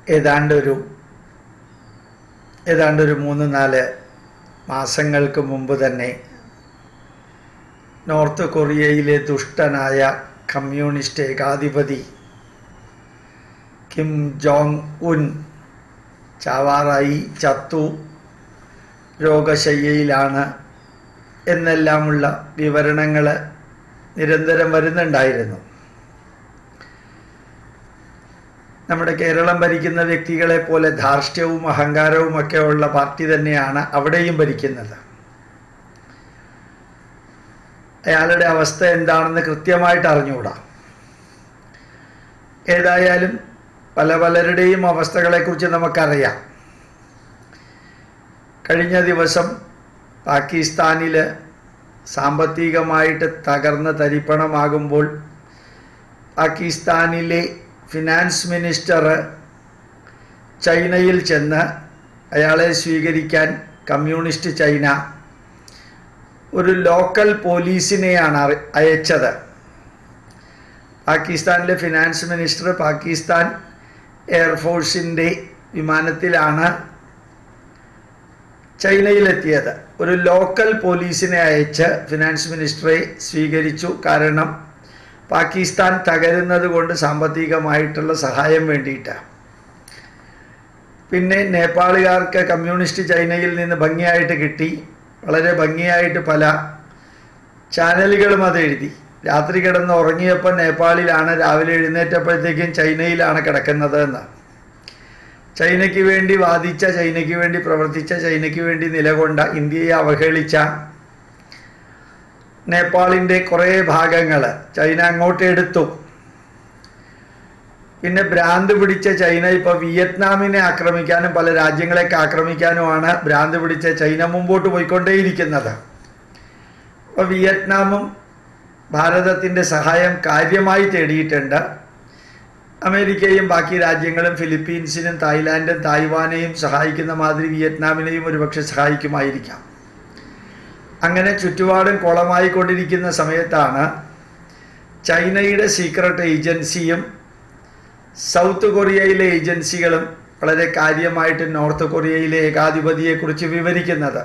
ഏതാണ്ടൊരു ഏതാണ്ടൊരു മൂന്ന് നാല് മാസങ്ങൾക്ക് മുമ്പ് തന്നെ നോർത്ത് കൊറിയയിലെ ദുഷ്ടനായ കമ്മ്യൂണിസ്റ്റ് ഏകാധിപതി കിം ജോങ് ഉൻ ചാവാറായി ചത്തു രോഗശയ്യയിലാണ് എന്നെല്ലാമുള്ള വിവരണങ്ങൾ നിരന്തരം വരുന്നുണ്ടായിരുന്നു നമ്മുടെ കേരളം ഭരിക്കുന്ന വ്യക്തികളെ പോലെ ധാർഷ്ട്യവും അഹങ്കാരവും ഒക്കെ ഉള്ള പാർട്ടി തന്നെയാണ് അവിടെയും ഭരിക്കുന്നത് അയാളുടെ അവസ്ഥ എന്താണെന്ന് കൃത്യമായിട്ട് അറിഞ്ഞുകൂടാ ഏതായാലും പല പലരുടെയും അവസ്ഥകളെക്കുറിച്ച് നമുക്കറിയാം കഴിഞ്ഞ ദിവസം പാകിസ്ഥാനിൽ സാമ്പത്തികമായിട്ട് തകർന്ന് തരിപ്പണമാകുമ്പോൾ പാകിസ്ഥാനിലെ ഫിനാൻസ് മിനിസ്റ്റർ ചൈനയിൽ ചെന്ന് അയാളെ സ്വീകരിക്കാൻ കമ്മ്യൂണിസ്റ്റ് ചൈന ഒരു ലോക്കൽ പോലീസിനെയാണ് അറി- അയച്ചത് പാകിസ്ഥാനിലെ ഫിനാൻസ് മിനിസ്റ്റർ പാകിസ്ഥാൻ എയർഫോഴ്സിൻ്റെ വിമാനത്തിലാണ് ചൈനയിലെത്തിയത് ഒരു ലോക്കൽ പോലീസിനെ അയച്ച് ഫിനാൻസ് മിനിസ്റ്ററെ സ്വീകരിച്ചു കാരണം പാകിസ്ഥാൻ തകരുന്നത് കൊണ്ട് സാമ്പത്തികമായിട്ടുള്ള സഹായം വേണ്ടിയിട്ട് പിന്നെ നേപ്പാളുകാർക്ക് കമ്മ്യൂണിസ്റ്റ് ചൈനയിൽ നിന്ന് ഭംഗിയായിട്ട് കിട്ടി വളരെ ഭംഗിയായിട്ട് പല ചാനലുകളും അത് എഴുതി രാത്രി കിടന്ന് ഉറങ്ങിയപ്പോൾ നേപ്പാളിലാണ് രാവിലെ എഴുന്നേറ്റപ്പോഴത്തേക്കും ചൈനയിലാണ് കിടക്കുന്നത് എന്ന് ചൈനയ്ക്ക് വേണ്ടി വാദിച്ച ചൈനയ്ക്ക് വേണ്ടി പ്രവർത്തിച്ച ചൈനയ്ക്ക് വേണ്ടി നിലകൊണ്ട ഇന്ത്യയെ അവഹേളിച്ച നേപ്പാളിൻ്റെ കുറേ ഭാഗങ്ങൾ ചൈന അങ്ങോട്ട് എടുത്തു പിന്നെ ഭ്രാന്ത് പിടിച്ച ചൈന ഇപ്പോൾ വിയറ്റ്നാമിനെ ആക്രമിക്കാനും പല രാജ്യങ്ങളെയൊക്കെ ആക്രമിക്കാനുമാണ് ഭ്രാന്ത് പിടിച്ച ചൈന മുമ്പോട്ട് പോയിക്കൊണ്ടേയിരിക്കുന്നത് അപ്പോൾ വിയറ്റ്നാമും ഭാരതത്തിൻ്റെ സഹായം കാര്യമായി തേടിയിട്ടുണ്ട് അമേരിക്കയും ബാക്കി രാജ്യങ്ങളും ഫിലിപ്പീൻസിനും തായ്ലാൻഡും തായ്വാനെയും സഹായിക്കുന്ന മാതിരി വിയറ്റ്നാമിനെയും ഒരുപക്ഷെ സഹായിക്കുമായിരിക്കാം അങ്ങനെ ചുറ്റുപാടും കുളമായി കൊണ്ടിരിക്കുന്ന സമയത്താണ് ചൈനയുടെ സീക്രട്ട് ഏജൻസിയും സൗത്ത് കൊറിയയിലെ ഏജൻസികളും വളരെ കാര്യമായിട്ട് നോർത്ത് കൊറിയയിലെ ഏകാധിപതിയെക്കുറിച്ച് വിവരിക്കുന്നത്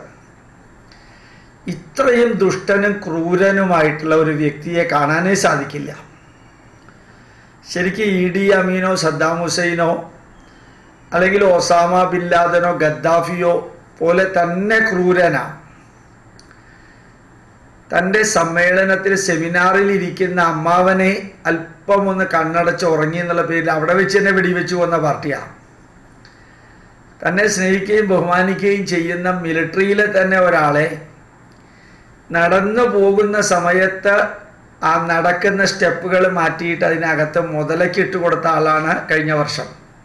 ഇത്രയും ദുഷ്ടനും ക്രൂരനുമായിട്ടുള്ള ഒരു വ്യക്തിയെ കാണാനേ സാധിക്കില്ല ശരിക്കും ഇ ഡി അമീനോ സദ്ദാം ഹുസൈനോ അല്ലെങ്കിൽ ഒസാമ ബിൻ ലാദനോ ഗദ്ദാഫിയോ പോലെ തന്നെ ക്രൂരനാണ് തൻ്റെ സമ്മേളനത്തിൽ സെമിനാറിൽ ഇരിക്കുന്ന അമ്മാവനെ അല്പം ഒന്ന് കണ്ണടച്ച് ഉറങ്ങി എന്നുള്ള പേരിൽ അവിടെ വെച്ച് തന്നെ വെടിവെച്ചു വന്ന പാർട്ടിയാണ് തന്നെ സ്നേഹിക്കുകയും ബഹുമാനിക്കുകയും ചെയ്യുന്ന മിലിറ്ററിയിലെ തന്നെ ഒരാളെ നടന്നു പോകുന്ന സമയത്ത് ആ നടക്കുന്ന സ്റ്റെപ്പുകൾ മാറ്റിയിട്ട് അതിനകത്ത് മുതലക്കിട്ട് കൊടുത്ത ആളാണ് കഴിഞ്ഞ വർഷം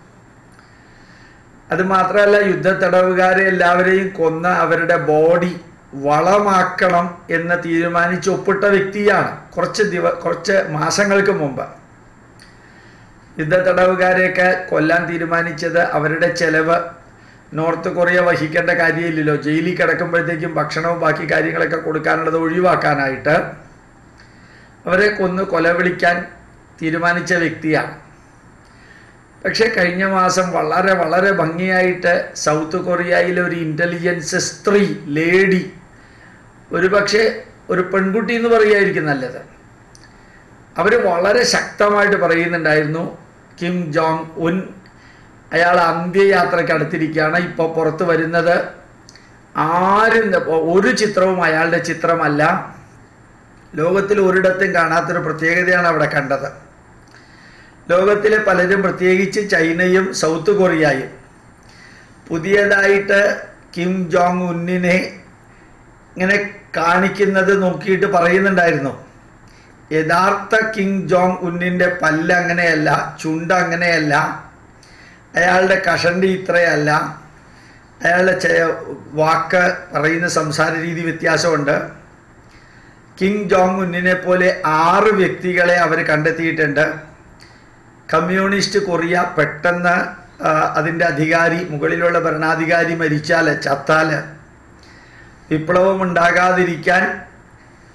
അത് മാത്രമല്ല യുദ്ധത്തടവുകാരെ എല്ലാവരെയും കൊന്ന് അവരുടെ ബോഡി വളമാക്കണം എന്ന് തീരുമാനിച്ച് ഒപ്പിട്ട വ്യക്തിയാണ് കുറച്ച് ദിവ കുറച്ച് മാസങ്ങൾക്ക് മുമ്പ് യുദ്ധത്തടവുകാരെയൊക്കെ കൊല്ലാൻ തീരുമാനിച്ചത് അവരുടെ ചെലവ് നോർത്ത് കൊറിയ വഹിക്കേണ്ട കാര്യമില്ലല്ലോ ജയിലിൽ കിടക്കുമ്പോഴത്തേക്കും ഭക്ഷണവും ബാക്കി കാര്യങ്ങളൊക്കെ കൊടുക്കാനുള്ളത് ഒഴിവാക്കാനായിട്ട് അവരെ കൊന്ന് കൊല വിളിക്കാൻ തീരുമാനിച്ച വ്യക്തിയാണ് പക്ഷേ കഴിഞ്ഞ മാസം വളരെ വളരെ ഭംഗിയായിട്ട് സൗത്ത് കൊറിയയിലെ ഒരു ഇൻ്റലിജൻസ് സ്ത്രീ ലേഡി ഒരു പക്ഷേ ഒരു പെൺകുട്ടി എന്ന് പറയുമായിരിക്കും നല്ലത് അവർ വളരെ ശക്തമായിട്ട് പറയുന്നുണ്ടായിരുന്നു കിം ജോങ് ഉൻ അയാൾ അന്ത്യയാത്രയ്ക്ക് അടുത്തിരിക്കുകയാണ് ഇപ്പോൾ പുറത്ത് വരുന്നത് ആരും ഒരു ചിത്രവും അയാളുടെ ചിത്രമല്ല ലോകത്തിൽ ഒരിടത്തും കാണാത്തൊരു പ്രത്യേകതയാണ് അവിടെ കണ്ടത് ലോകത്തിലെ പലരും പ്രത്യേകിച്ച് ചൈനയും സൗത്ത് കൊറിയയും പുതിയതായിട്ട് കിം ജോങ് ഉന്നിനെ ഇങ്ങനെ കാണിക്കുന്നത് നോക്കിയിട്ട് പറയുന്നുണ്ടായിരുന്നു യഥാർത്ഥ കിങ് ജോങ് ഉന്നിൻ്റെ പല്ല് അങ്ങനെയല്ല ചുണ്ട് അങ്ങനെയല്ല അയാളുടെ കഷണ്ടി ഇത്രയല്ല അയാളുടെ ചെ വാക്ക് പറയുന്ന സംസാര രീതി വ്യത്യാസമുണ്ട് കിങ് ജോങ് ഉന്നിനെ പോലെ ആറ് വ്യക്തികളെ അവർ കണ്ടെത്തിയിട്ടുണ്ട് കമ്മ്യൂണിസ്റ്റ് കൊറിയ പെട്ടെന്ന് അതിൻ്റെ അധികാരി മുകളിലുള്ള ഭരണാധികാരി മരിച്ചാൽ ചത്താൽ വിപ്ലവം ഉണ്ടാകാതിരിക്കാൻ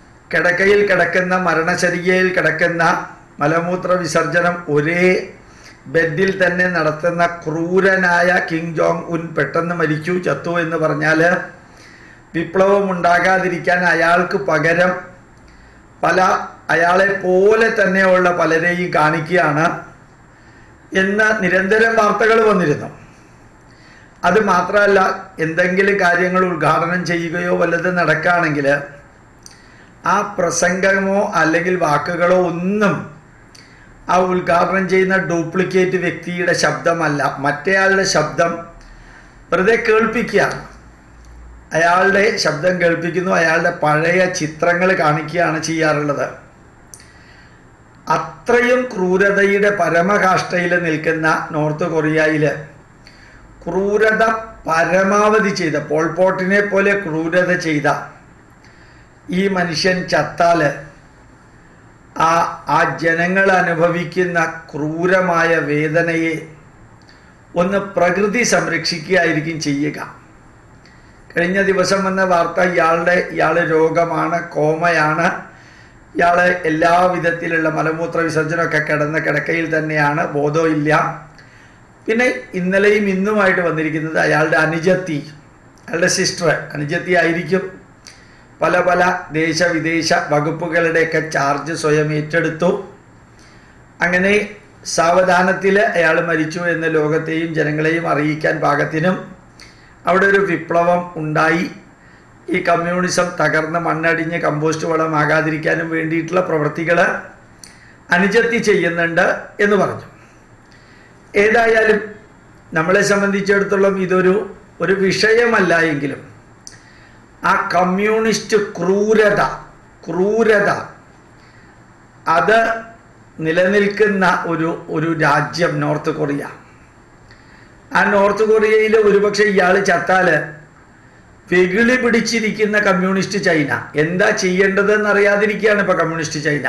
കിടക്കയിൽ കിടക്കുന്ന മരണശരികയിൽ കിടക്കുന്ന മലമൂത്ര വിസർജനം ഒരേ ബെഡിൽ തന്നെ നടത്തുന്ന ക്രൂരനായ കിങ് ജോങ് ഉൻ പെട്ടെന്ന് മരിച്ചു ചത്തു എന്ന് പറഞ്ഞാൽ വിപ്ലവം ഉണ്ടാകാതിരിക്കാൻ അയാൾക്ക് പകരം പല അയാളെ പോലെ തന്നെയുള്ള പലരെയും കാണിക്കുകയാണ് എന്ന് നിരന്തരം വാർത്തകൾ വന്നിരുന്നു അത് മാത്രമല്ല എന്തെങ്കിലും കാര്യങ്ങൾ ഉദ്ഘാടനം ചെയ്യുകയോ വല്ലതും നടക്കുകയാണെങ്കിൽ ആ പ്രസംഗമോ അല്ലെങ്കിൽ വാക്കുകളോ ഒന്നും ആ ഉദ്ഘാടനം ചെയ്യുന്ന ഡ്യൂപ്ലിക്കേറ്റ് വ്യക്തിയുടെ ശബ്ദമല്ല മറ്റേയാളുടെ ശബ്ദം വെറുതെ കേൾപ്പിക്കുകയാണ് അയാളുടെ ശബ്ദം കേൾപ്പിക്കുന്നു അയാളുടെ പഴയ ചിത്രങ്ങൾ കാണിക്കുകയാണ് ചെയ്യാറുള്ളത് അത്രയും ക്രൂരതയുടെ പരമകാഷ്ഠയിൽ നിൽക്കുന്ന നോർത്ത് കൊറിയയിൽ ക്രൂരത പരമാവധി ചെയ്ത പോൾപോട്ടിനെ പോലെ ക്രൂരത ചെയ്ത ഈ മനുഷ്യൻ ചത്താൽ ആ ആ ജനങ്ങൾ അനുഭവിക്കുന്ന ക്രൂരമായ വേദനയെ ഒന്ന് പ്രകൃതി സംരക്ഷിക്കുകയായിരിക്കും ചെയ്യുക കഴിഞ്ഞ ദിവസം വന്ന വാർത്ത ഇയാളുടെ ഇയാൾ രോഗമാണ് കോമയാണ് ഇയാൾ എല്ലാ വിധത്തിലുള്ള മലമൂത്ര വിസർജനമൊക്കെ കിടന്ന കിടക്കയിൽ തന്നെയാണ് ബോധമില്ല പിന്നെ ഇന്നലെയും ഇന്നുമായിട്ട് വന്നിരിക്കുന്നത് അയാളുടെ അനുജത്തി അയാളുടെ സിസ്റ്റർ അനുജത്തി ആയിരിക്കും പല പല ദേശവിദേശ വകുപ്പുകളുടെയൊക്കെ ചാർജ് സ്വയം ഏറ്റെടുത്തു അങ്ങനെ സാവധാനത്തിൽ അയാൾ മരിച്ചു എന്ന് ലോകത്തെയും ജനങ്ങളെയും അറിയിക്കാൻ പാകത്തിനും അവിടെ ഒരു വിപ്ലവം ഉണ്ടായി ഈ കമ്മ്യൂണിസം തകർന്ന് മണ്ണടിഞ്ഞ് കമ്പോസ്റ്റ് വളമാകാതിരിക്കാനും വേണ്ടിയിട്ടുള്ള പ്രവൃത്തികൾ അനുജത്തി ചെയ്യുന്നുണ്ട് എന്ന് പറഞ്ഞു ഏതായാലും നമ്മളെ സംബന്ധിച്ചിടത്തോളം ഇതൊരു ഒരു വിഷയമല്ല എങ്കിലും ആ കമ്മ്യൂണിസ്റ്റ് ക്രൂരത ക്രൂരത അത് നിലനിൽക്കുന്ന ഒരു ഒരു രാജ്യം നോർത്ത് കൊറിയ ആ നോർത്ത് കൊറിയയിൽ ഒരുപക്ഷെ ഇയാൾ ചത്താല് വെകിളി പിടിച്ചിരിക്കുന്ന കമ്മ്യൂണിസ്റ്റ് ചൈന എന്താ ചെയ്യേണ്ടതെന്ന് അറിയാതിരിക്കുകയാണ് ഇപ്പൊ കമ്മ്യൂണിസ്റ്റ് ചൈന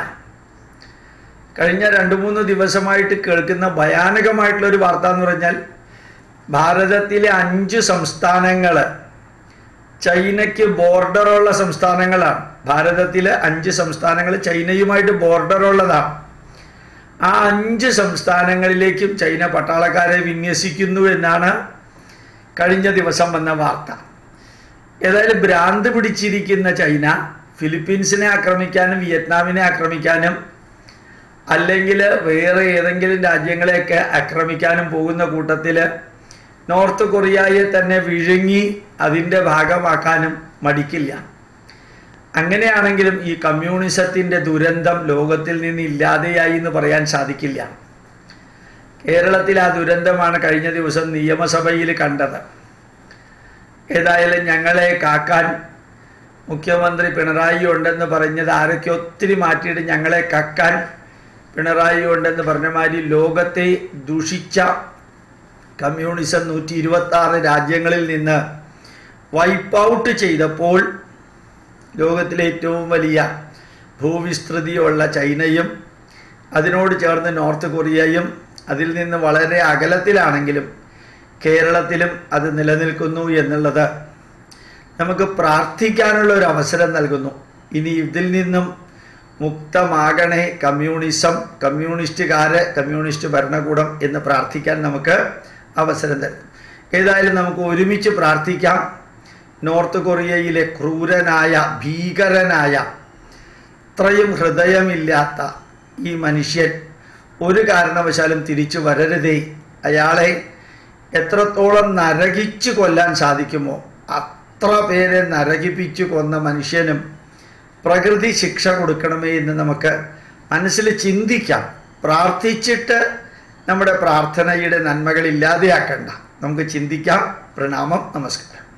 കഴിഞ്ഞ രണ്ട് മൂന്ന് ദിവസമായിട്ട് കേൾക്കുന്ന ഭയാനകമായിട്ടുള്ള ഒരു വാർത്ത എന്ന് പറഞ്ഞാൽ ഭാരതത്തിലെ അഞ്ച് സംസ്ഥാനങ്ങൾ ചൈനയ്ക്ക് ബോർഡറുള്ള സംസ്ഥാനങ്ങളാണ് ഭാരതത്തിലെ അഞ്ച് സംസ്ഥാനങ്ങൾ ചൈനയുമായിട്ട് ബോർഡറുള്ളതാണ് ആ അഞ്ച് സംസ്ഥാനങ്ങളിലേക്കും ചൈന പട്ടാളക്കാരെ വിന്യസിക്കുന്നു എന്നാണ് കഴിഞ്ഞ ദിവസം വന്ന വാർത്ത ഏതായാലും ഭ്രാന്ത് പിടിച്ചിരിക്കുന്ന ചൈന ഫിലിപ്പീൻസിനെ ആക്രമിക്കാനും വിയറ്റ്നാമിനെ ആക്രമിക്കാനും അല്ലെങ്കിൽ വേറെ ഏതെങ്കിലും രാജ്യങ്ങളെയൊക്കെ ആക്രമിക്കാനും പോകുന്ന കൂട്ടത്തിൽ നോർത്ത് കൊറിയയെ തന്നെ വിഴുങ്ങി അതിൻ്റെ ഭാഗമാക്കാനും മടിക്കില്ല അങ്ങനെയാണെങ്കിലും ഈ കമ്മ്യൂണിസത്തിൻ്റെ ദുരന്തം ലോകത്തിൽ നിന്ന് ഇല്ലാതെയായി എന്ന് പറയാൻ സാധിക്കില്ല കേരളത്തിൽ ആ ദുരന്തമാണ് കഴിഞ്ഞ ദിവസം നിയമസഭയിൽ കണ്ടത് ഏതായാലും ഞങ്ങളെ കാക്കാൻ മുഖ്യമന്ത്രി പിണറായി ഉണ്ടെന്ന് പറഞ്ഞത് ആരൊക്കെ ഒത്തിരി മാറ്റിയിട്ട് ഞങ്ങളെ കക്കാൻ പിണറായി ഉണ്ടെന്ന് പറഞ്ഞ മാതിരി ലോകത്തെ ദുഷിച്ച കമ്മ്യൂണിസം നൂറ്റി ഇരുപത്തി ആറ് രാജ്യങ്ങളിൽ നിന്ന് വൈപ്പ് ഔട്ട് ചെയ്തപ്പോൾ ലോകത്തിലെ ഏറ്റവും വലിയ ഭൂവിസ്തൃതിയുള്ള ചൈനയും അതിനോട് ചേർന്ന് നോർത്ത് കൊറിയയും അതിൽ നിന്ന് വളരെ അകലത്തിലാണെങ്കിലും കേരളത്തിലും അത് നിലനിൽക്കുന്നു എന്നുള്ളത് നമുക്ക് പ്രാർത്ഥിക്കാനുള്ള ഒരു അവസരം നൽകുന്നു ഇനി ഇതിൽ നിന്നും മുക്തമാകണേ കമ്മ്യൂണിസം കമ്മ്യൂണിസ്റ്റുകാര് കമ്മ്യൂണിസ്റ്റ് ഭരണകൂടം എന്ന് പ്രാർത്ഥിക്കാൻ നമുക്ക് അവസരം തരുന്നു ഏതായാലും നമുക്ക് ഒരുമിച്ച് പ്രാർത്ഥിക്കാം നോർത്ത് കൊറിയയിലെ ക്രൂരനായ ഭീകരനായ അത്രയും ഹൃദയമില്ലാത്ത ഈ മനുഷ്യൻ ഒരു കാരണവശാലും തിരിച്ചു വരരുതേ അയാളെ എത്രത്തോളം നരകിച്ചു കൊല്ലാൻ സാധിക്കുമോ അത്ര പേരെ നരകിപ്പിച്ചു കൊന്ന മനുഷ്യനും പ്രകൃതി ശിക്ഷ കൊടുക്കണമേ എന്ന് നമുക്ക് മനസ്സിൽ ചിന്തിക്കാം പ്രാർത്ഥിച്ചിട്ട് നമ്മുടെ പ്രാർത്ഥനയുടെ നന്മകൾ ഇല്ലാതെയാക്കണ്ട നമുക്ക് ചിന്തിക്കാം പ്രണാമം നമസ്കാരം